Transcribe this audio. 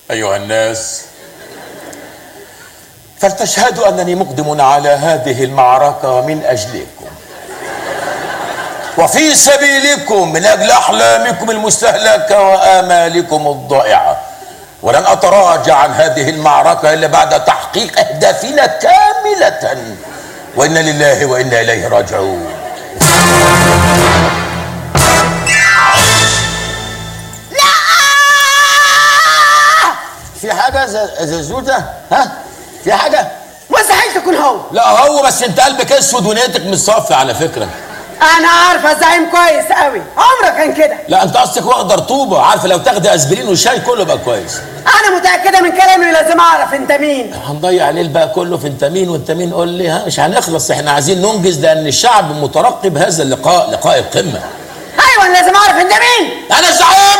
أيها الناس فلتشهدوا أنني مقدم على هذه المعركة من أجلكم وفي سبيلكم من أجل أحلامكم المستهلكة وآمالكم الضائعة ولن أتراجع عن هذه المعركة إلا بعد تحقيق أهدافنا كاملة وإنا لله وإنا إليه راجعون في حاجة ز- زازوتة ها في حاجة مستحيل تكون هو لا هو بس انت قلبك اسود ونيتك مش صافي على فكرة انا عارفه الزعيم كويس قوي عمره كان كده لا انت قصدك واخده رطوبة عارفة لو تاخدي اسبرين والشاي كله بقى كويس انا متاكده من كلامي لازم اعرف انت مين هنضيع الليل بقى كله في انت مين وانت مين قول لي ها مش هنخلص احنا عايزين ننجز لان الشعب مترقب هذا اللقاء لقاء القمة ايوه أنا لازم اعرف انت مين انا زعيم